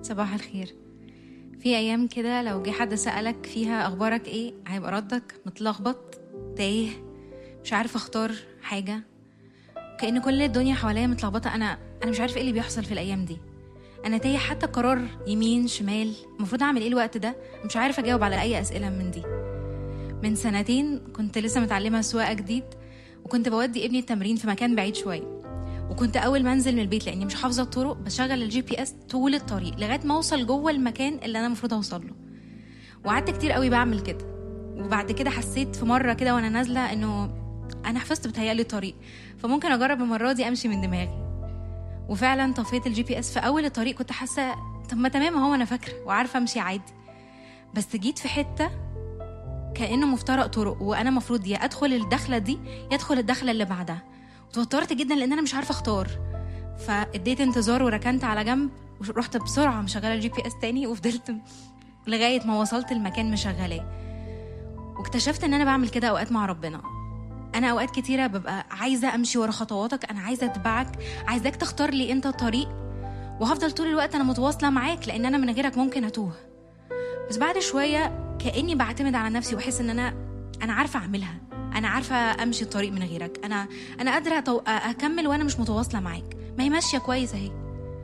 صباح الخير في ايام كده لو جه حد سالك فيها اخبارك ايه هيبقى ردك متلخبط تايه مش عارف اختار حاجه كأن كل الدنيا حواليا متلخبطه انا انا مش عارف ايه اللي بيحصل في الايام دي انا تايه حتى قرار يمين شمال المفروض اعمل ايه الوقت ده مش عارف اجاوب على اي اسئله من دي من سنتين كنت لسه متعلمه سواقه جديد وكنت بودي ابني التمرين في مكان بعيد شويه وكنت اول ما انزل من البيت لاني مش حافظه الطرق بشغل الجي بي اس طول الطريق لغايه ما اوصل جوه المكان اللي انا المفروض اوصل له وقعدت كتير قوي بعمل كده وبعد كده حسيت في مره كده وانا نازله انه انا حفظت بتهيألي الطريق فممكن اجرب المره دي امشي من دماغي وفعلا طفيت الجي بي اس في اول الطريق كنت حاسه طب ما تمام هو انا فاكره وعارفه امشي عادي بس جيت في حته كانه مفترق طرق وانا المفروض يا ادخل الدخله دي يا ادخل الدخله اللي بعدها وتوترت جدا لان انا مش عارفه اختار فاديت انتظار وركنت على جنب ورحت بسرعه مشغله الجي بي اس تاني وفضلت لغايه ما وصلت المكان مشغلاه واكتشفت ان انا بعمل كده اوقات مع ربنا انا اوقات كتيره ببقى عايزه امشي ورا خطواتك انا عايزه اتبعك عايزاك تختار لي انت الطريق وهفضل طول الوقت انا متواصله معاك لان انا من غيرك ممكن اتوه بس بعد شويه كاني بعتمد على نفسي واحس ان انا انا عارفه اعملها انا عارفه امشي الطريق من غيرك انا انا قادره أتو... اكمل وانا مش متواصله معاك ما هي ماشيه كويس اهي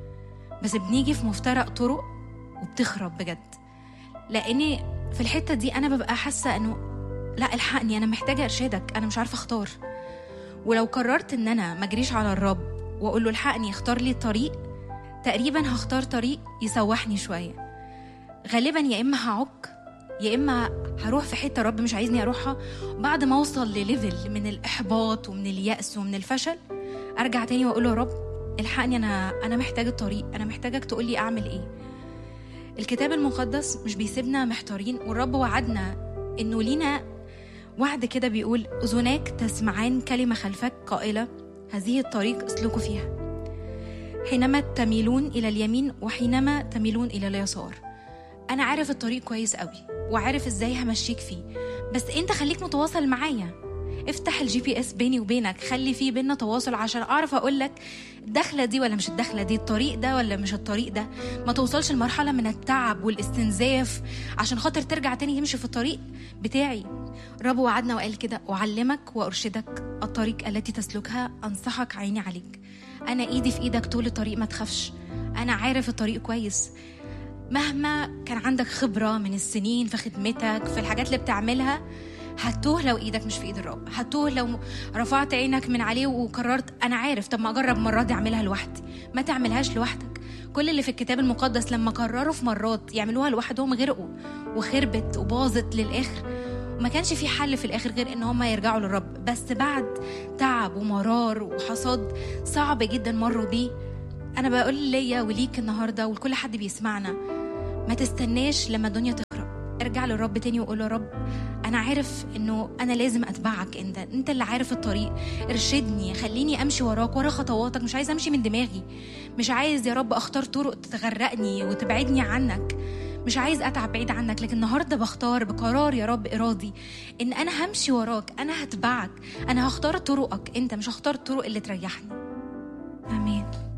بس بنيجي في مفترق طرق وبتخرب بجد لاني في الحته دي انا ببقى حاسه انه لا الحقني انا محتاجه ارشادك انا مش عارفه اختار ولو قررت ان انا ما اجريش على الرب واقول له الحقني اختار لي الطريق تقريبا هختار طريق يسوحني شويه غالبا يا اما هعك يا اما هروح في حته رب مش عايزني اروحها بعد ما اوصل لليفل من الاحباط ومن الياس ومن الفشل ارجع تاني واقول له يا رب الحقني انا انا محتاج الطريق انا محتاجك تقول لي اعمل ايه الكتاب المقدس مش بيسيبنا محتارين والرب وعدنا انه لينا وعد كده بيقول اذناك تسمعان كلمه خلفك قائله هذه الطريق اسلكوا فيها حينما تميلون الى اليمين وحينما تميلون الى اليسار انا عارف الطريق كويس قوي وعارف ازاي همشيك فيه بس انت خليك متواصل معايا افتح الجي بي اس بيني وبينك خلي فيه بينا تواصل عشان اعرف اقول لك الدخله دي ولا مش الدخله دي الطريق ده ولا مش الطريق ده ما توصلش لمرحله من التعب والاستنزاف عشان خاطر ترجع تاني تمشي في الطريق بتاعي رب وعدنا وقال كده اعلمك وارشدك الطريق التي تسلكها انصحك عيني عليك انا ايدي في ايدك طول الطريق ما تخافش انا عارف الطريق كويس مهما كان عندك خبرة من السنين في خدمتك في الحاجات اللي بتعملها هتوه لو ايدك مش في ايد الرب هتوه لو رفعت عينك من عليه وقررت انا عارف طب ما اجرب مرة دي اعملها لوحدي ما تعملهاش لوحدك كل اللي في الكتاب المقدس لما قرروا في مرات يعملوها لوحدهم غرقوا وخربت وباظت للاخر وما كانش في حل في الاخر غير ان هم يرجعوا للرب بس بعد تعب ومرار وحصاد صعب جدا مروا بيه انا بقول ليا وليك النهارده ولكل حد بيسمعنا ما تستناش لما الدنيا تخرب ارجع للرب تاني وقول له يا رب انا عارف انه انا لازم اتبعك انت انت اللي عارف الطريق ارشدني خليني امشي وراك ورا خطواتك مش عايز امشي من دماغي مش عايز يا رب اختار طرق تغرقني وتبعدني عنك مش عايز اتعب بعيد عنك لكن النهارده بختار بقرار يا رب ارادي ان انا همشي وراك انا هتبعك انا هختار طرقك انت مش هختار الطرق اللي تريحني امين